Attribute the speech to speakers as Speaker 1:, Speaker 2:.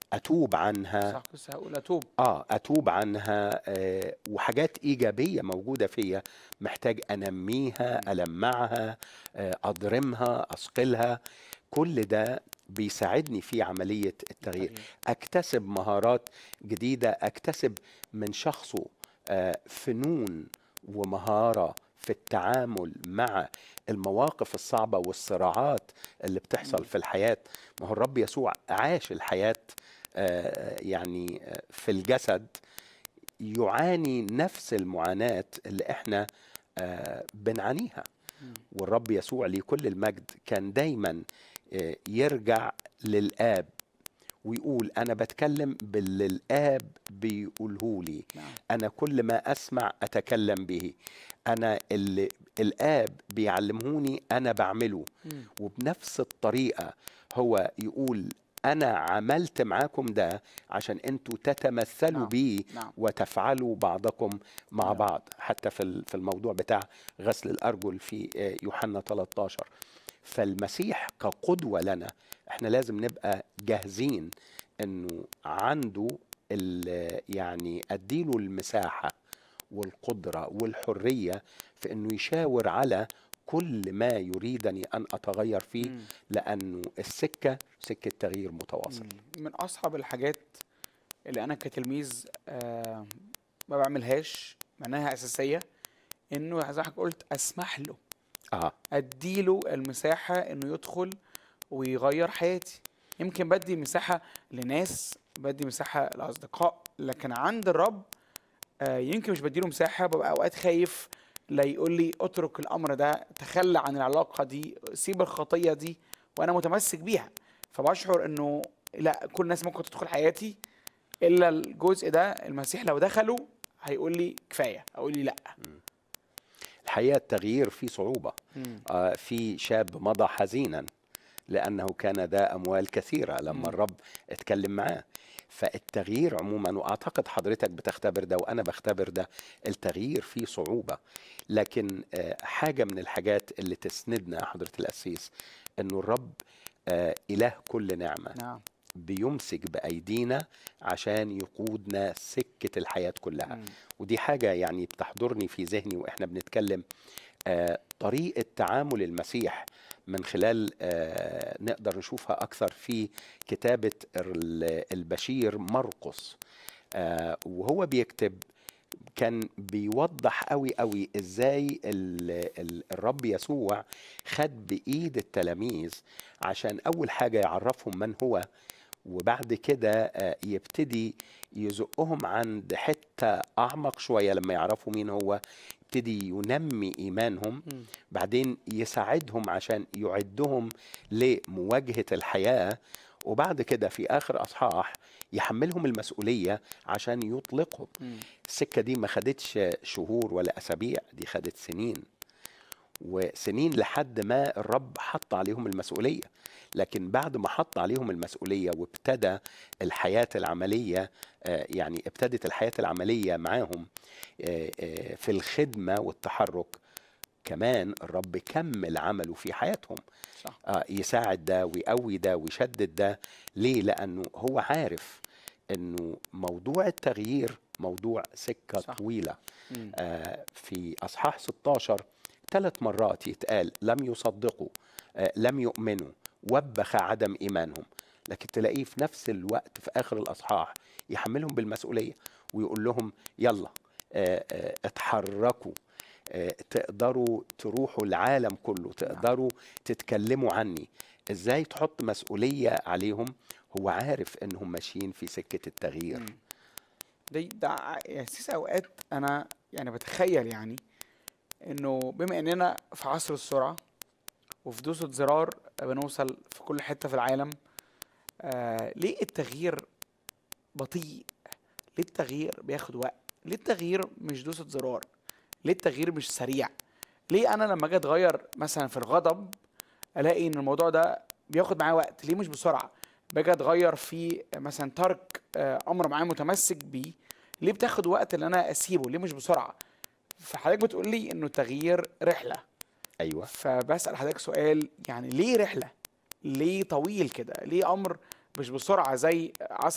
Speaker 1: اتوب عنها
Speaker 2: صح لسه هقول اتوب
Speaker 1: اه اتوب عنها آه وحاجات ايجابيه موجوده فيا محتاج انميها المعها آه اضرمها اثقلها كل ده بيساعدني في عمليه التغيير
Speaker 2: التغيير.
Speaker 1: اكتسب مهارات جديده اكتسب من شخصه آه فنون ومهاره في التعامل مع المواقف الصعبه والصراعات اللي بتحصل
Speaker 2: مم.
Speaker 1: في الحياه ما هو الرب يسوع عاش الحياه آه، يعني آه، في الجسد يعاني نفس المعاناة اللي احنا آه، بنعانيها
Speaker 2: مم.
Speaker 1: والرب يسوع ليه كل المجد كان دايما آه، يرجع للآب ويقول أنا بتكلم باللي الآب بيقوله لي
Speaker 2: نعم
Speaker 1: أنا كل ما أسمع أتكلم به أنا اللي الآب بيعلمهوني أنا بعمله
Speaker 2: مم.
Speaker 1: وبنفس الطريقة هو يقول أنا عملت معاكم ده عشان أنتوا تتمثلوا
Speaker 2: نعم.
Speaker 1: بي
Speaker 2: نعم
Speaker 1: وتفعلوا بعضكم مع
Speaker 2: نعم.
Speaker 1: بعض حتى في ال- في الموضوع بتاع غسل الأرجل في آه، يوحنا 13 فالمسيح كقدوة لنا احنا لازم نبقى جاهزين انه عنده ال- يعني اديله المساحة والقدرة والحرية في انه يشاور على كل ما يريدني ان اتغير فيه
Speaker 2: مم.
Speaker 1: لانه السكة سكة تغيير متواصل
Speaker 2: مم. من اصعب الحاجات اللي انا كتلميذ آه ما بعملهاش مع انها اساسيه انه زي ما حضرتك قلت اسمح له
Speaker 1: اه
Speaker 2: اديله المساحه انه يدخل ويغير حياتي يمكن بدي مساحه لناس بدي مساحه لاصدقاء لكن عند الرب آه يمكن مش بديله مساحه ببقى اوقات خايف لا يقول لي اترك الامر ده تخلى عن العلاقه دي سيب الخطيه دي وانا متمسك بيها فبشعر انه لا كل الناس ممكن تدخل حياتي الا الجزء ده المسيح لو دخلوا هيقول لي كفايه هيقول لي لا
Speaker 1: الحقيقة التغيير فيه صعوبة آه، في شاب مضى حزينا لأنه كان ذا أموال كثيرة
Speaker 2: مم.
Speaker 1: لما الرب اتكلم معاه فالتغيير عموما وأعتقد حضرتك بتختبر ده وأنا بختبر ده التغيير فيه صعوبة لكن آه، حاجة من الحاجات اللي تسندنا يا حضرة الأسيس أنه الرب آه، إله كل نعمة
Speaker 2: نعم
Speaker 1: بيمسك بأيدينا عشان يقودنا سكة الحياة كلها
Speaker 2: مم.
Speaker 1: ودي حاجة يعني بتحضرني في ذهني وإحنا بنتكلم آه، طريقة تعامل المسيح من خلال آه، نقدر نشوفها أكثر في كتابة ال- البشير مرقس آه، وهو بيكتب كان بيوضح قوي قوي ازاي ال- ال- الرب يسوع خد بايد التلاميذ عشان اول حاجه يعرفهم من هو وبعد كده آه، يبتدي يزقهم عند حته اعمق شويه لما يعرفوا مين هو يبتدي ينمي ايمانهم
Speaker 2: مم.
Speaker 1: بعدين يساعدهم عشان يعدهم لمواجهه الحياه وبعد كده في اخر اصحاح يحملهم المسؤوليه عشان يطلقهم
Speaker 2: مم.
Speaker 1: السكه دي ما خدتش شهور ولا اسابيع دي خدت سنين وسنين لحد ما الرب حط عليهم المسؤوليه لكن بعد ما حط عليهم المسؤوليه وابتدى الحياه العمليه آه، يعني ابتدت الحياه العمليه معاهم آه، آه، في الخدمه والتحرك كمان الرب كمل عمله في حياتهم
Speaker 2: صح
Speaker 1: آه، يساعد ده ويقوي ده ويشدد ده ليه لانه هو عارف انه موضوع التغيير موضوع سكه
Speaker 2: صح.
Speaker 1: طويله
Speaker 2: مم.
Speaker 1: آه، في اصحاح 16 ثلاث مرات يتقال لم يصدقوا آه، لم يؤمنوا وبخ عدم ايمانهم لكن تلاقيه في نفس الوقت في اخر الاصحاح يحملهم بالمسؤوليه ويقول لهم يلا آه، آه، اتحركوا آه، تقدروا تروحوا العالم كله تقدروا تتكلموا عني ازاي تحط مسؤوليه عليهم هو عارف انهم ماشيين في سكه التغيير
Speaker 2: مم. ده ده ع- يعني سيس اوقات انا يعني بتخيل يعني انه بما اننا في عصر السرعه وفي دوسة زرار بنوصل في كل حته في العالم آه ليه التغيير بطيء ليه التغيير بياخد وقت ليه التغيير مش دوسة زرار ليه التغيير مش سريع ليه انا لما اجي اتغير مثلا في الغضب الاقي ان الموضوع ده بياخد معايا وقت ليه مش بسرعه باجي اتغير في مثلا ترك آه، امر معين متمسك بيه ليه بتاخد وقت ان انا اسيبه ليه مش بسرعه فحضرتك بتقول لي انه تغيير رحله
Speaker 1: ايوه
Speaker 2: فبسال حضرتك سؤال يعني ليه رحله ليه طويل كده ليه امر مش بسرعه زي عصر